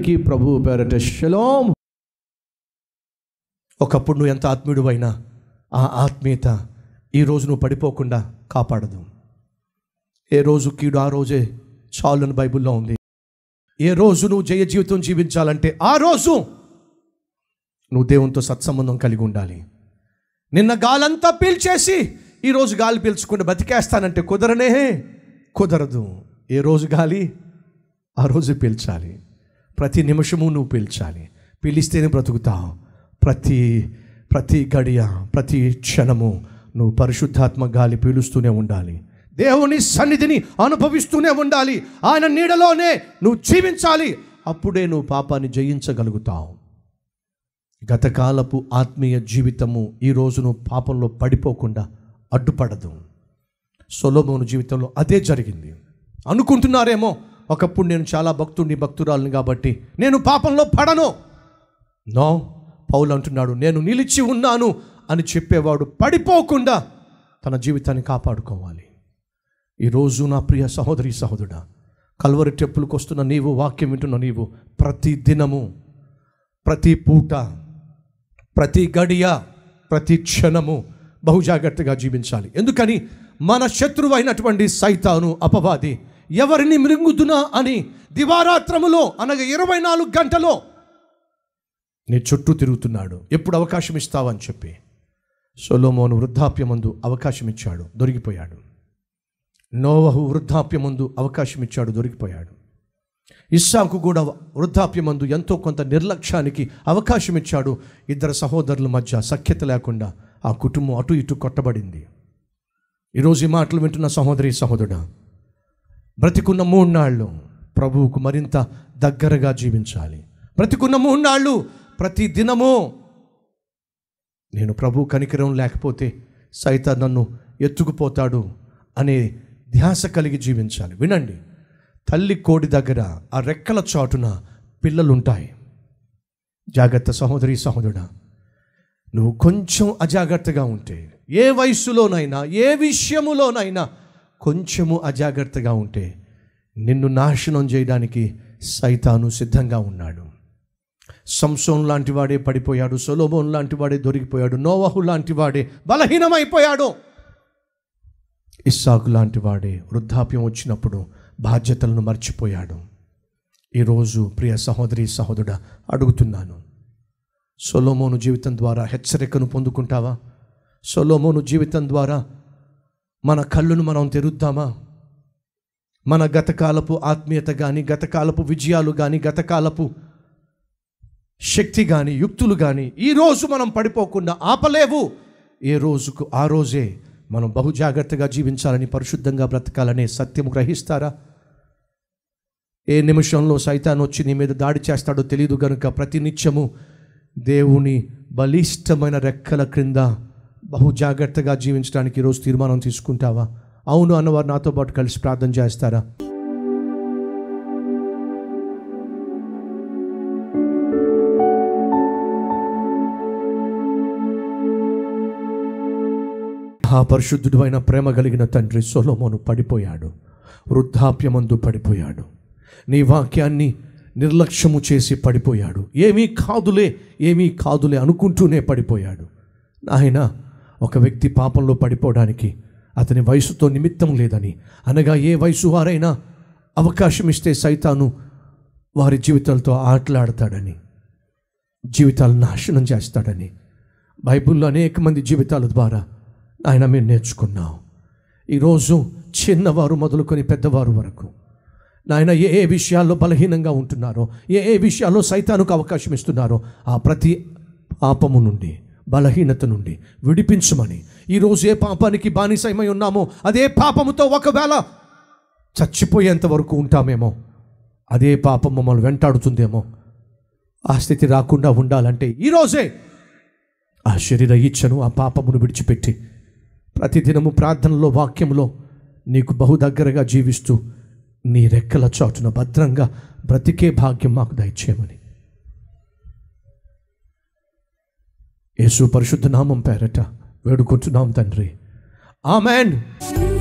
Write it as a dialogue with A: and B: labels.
A: అందరికీ ప్రభు పేరట షలోం ఒకప్పుడు నువ్వు ఎంత ఆత్మీయుడు అయినా ఆ ఆత్మీయత ఈ రోజు నువ్వు పడిపోకుండా కాపాడదు ఏ రోజు కీడు ఆ రోజే చాలు అని బైబిల్లో ఉంది ఏ రోజు నువ్వు జయ జీవితం జీవించాలంటే ఆ రోజు నువ్వు దేవునితో సత్సంబంధం కలిగి ఉండాలి నిన్న గాలంతా పీల్చేసి ఈరోజు గాలి పీల్చుకుంటే బతికేస్తానంటే కుదరనే కుదరదు ఏ రోజు గాలి ఆ రోజు పీల్చాలి ప్రతి నిమిషము నువ్వు పీల్చాలి పీలిస్తేనే బ్రతుకుతావు ప్రతి ప్రతి గడియ ప్రతి క్షణము నువ్వు పరిశుద్ధాత్మ గాలి పీలుస్తూనే ఉండాలి దేవుని సన్నిధిని అనుభవిస్తూనే ఉండాలి ఆయన నీడలోనే నువ్వు జీవించాలి అప్పుడే నువ్వు పాపాన్ని జయించగలుగుతావు గతకాలపు ఆత్మీయ జీవితము ఈ రోజు నువ్వు పాపంలో పడిపోకుండా అడ్డుపడదు సొలోమోను జీవితంలో అదే జరిగింది అనుకుంటున్నారేమో ఒకప్పుడు నేను చాలా భక్తుడిని భక్తురాలని కాబట్టి నేను పాపంలో పడను నో పౌలు అంటున్నాడు నేను నిలిచి ఉన్నాను అని చెప్పేవాడు పడిపోకుండా తన జీవితాన్ని కాపాడుకోవాలి ఈరోజు నా ప్రియ సహోదరి సహోదరుడా కల్వరి టెప్పులకు వస్తున్న నీవు వాక్యం వింటున్న నీవు ప్రతి దినము ప్రతి పూట ప్రతి గడియ ప్రతి క్షణము బహుజాగ్రత్తగా జీవించాలి ఎందుకని మన శత్రువు అయినటువంటి సైతాను అపవాది ఎవరిని మృంగుదునా అని దివారాత్రములో అనగా ఇరవై నాలుగు గంటలో నీ చుట్టూ తిరుగుతున్నాడు ఎప్పుడు అవకాశం ఇస్తావని చెప్పి సొలోమోను వృద్ధాప్యమందు అవకాశం ఇచ్చాడు దొరికిపోయాడు నోవహు వృద్ధాప్యమందు అవకాశం ఇచ్చాడు దొరికిపోయాడు ఇస్సాకు కూడా వృద్ధాప్యమందు ఎంతో కొంత నిర్లక్ష్యానికి అవకాశం ఇచ్చాడు ఇద్దరు సహోదరుల మధ్య సఖ్యత లేకుండా ఆ కుటుంబం అటు ఇటు కొట్టబడింది ఈరోజు ఈ మాటలు వింటున్న సహోదరి సహోదరుడా బ్రతికున్న మూడు నాళ్ళు ప్రభువుకు మరింత దగ్గరగా జీవించాలి బ్రతికున్న మూడు నాళ్ళు ప్రతి దినము నేను ప్రభు కనికరం లేకపోతే సైతం నన్ను ఎత్తుకుపోతాడు అనే ధ్యాస కలిగి జీవించాలి వినండి తల్లి కోడి దగ్గర ఆ రెక్కల చాటున పిల్లలుంటాయి జాగ్రత్త సహోదరి సహోదరుడా నువ్వు కొంచెం అజాగ్రత్తగా ఉంటే ఏ వయస్సులోనైనా ఏ విషయములోనైనా కొంచెము అజాగ్రత్తగా ఉంటే నిన్ను నాశనం చేయడానికి సైతాను సిద్ధంగా ఉన్నాడు సంసోన్ లాంటి వాడే పడిపోయాడు సొలోమోన్ లాంటి వాడే దొరికిపోయాడు నోవహు లాంటి వాడే బలహీనమైపోయాడు ఇస్సాకు లాంటి వాడే వృద్ధాప్యం వచ్చినప్పుడు బాధ్యతలను మర్చిపోయాడు ఈరోజు ప్రియ సహోదరి సహోదరుడా అడుగుతున్నాను సొలోమోను జీవితం ద్వారా హెచ్చరికను పొందుకుంటావా సొలోమోను జీవితం ద్వారా మన కళ్ళును మనం తెరుద్దామా మన గతకాలపు ఆత్మీయత కానీ గతకాలపు విజయాలు కానీ గతకాలపు శక్తి కానీ యుక్తులు కానీ ఈరోజు మనం పడిపోకుండా ఆపలేవు ఏ రోజుకు ఆ రోజే మనం బహు జాగ్రత్తగా జీవించాలని పరిశుద్ధంగా బ్రతకాలనే సత్యం గ్రహిస్తారా ఏ నిమిషంలో సైతాన్ వచ్చి నీ మీద దాడి చేస్తాడో తెలియదు గనుక ప్రతి నిత్యము దేవుని బలిష్టమైన రెక్కల క్రింద బహు జాగ్రత్తగా జీవించడానికి ఈరోజు తీర్మానం తీసుకుంటావా అవును అన్నవారు నాతో పాటు కలిసి ప్రార్థన చేస్తారా ఆ పరిశుద్ధుడు అయిన ప్రేమ కలిగిన తండ్రి సొలోమోను పడిపోయాడు వృద్ధాప్యమందు పడిపోయాడు నీ వాక్యాన్ని నిర్లక్ష్యము చేసి పడిపోయాడు ఏమీ కాదులే ఏమీ కాదులే అనుకుంటూనే పడిపోయాడు ఆయన ఒక వ్యక్తి పాపంలో పడిపోవడానికి అతని వయసుతో నిమిత్తం లేదని అనగా ఏ వయసు వారైనా అవకాశం ఇస్తే సైతాను వారి జీవితాలతో ఆటలాడతాడని జీవితాలను నాశనం చేస్తాడని బైబిల్లో అనేక మంది జీవితాల ద్వారా ఆయన మేము నేర్చుకున్నాం ఈరోజు చిన్నవారు మొదలుకొని పెద్దవారు వరకు నాయన ఏ ఏ విషయాల్లో బలహీనంగా ఉంటున్నారో ఏ ఏ విషయాల్లో సైతానికి అవకాశం ఇస్తున్నారో ఆ ప్రతి పాపము నుండి బలహీనత నుండి విడిపించమని ఈరోజు ఏ పాపానికి బానిసమై ఉన్నామో అదే పాపముతో ఒకవేళ చచ్చిపోయేంత వరకు ఉంటామేమో అదే పాపం మమ్మల్ని వెంటాడుతుందేమో ఆ స్థితి రాకుండా ఉండాలంటే ఈరోజే ఆ శరీర ఇచ్చను ఆ పాపమును విడిచిపెట్టి ప్రతిదినము ప్రార్థనలో వాక్యంలో నీకు బహు దగ్గరగా జీవిస్తూ నీ రెక్కల చాటున భద్రంగా బ్రతికే భాగ్యం మాకు దయచేయమని యేసు పరిశుద్ధ నామం పేరట వేడుకుంటున్నాం తండ్రి ఆమెన్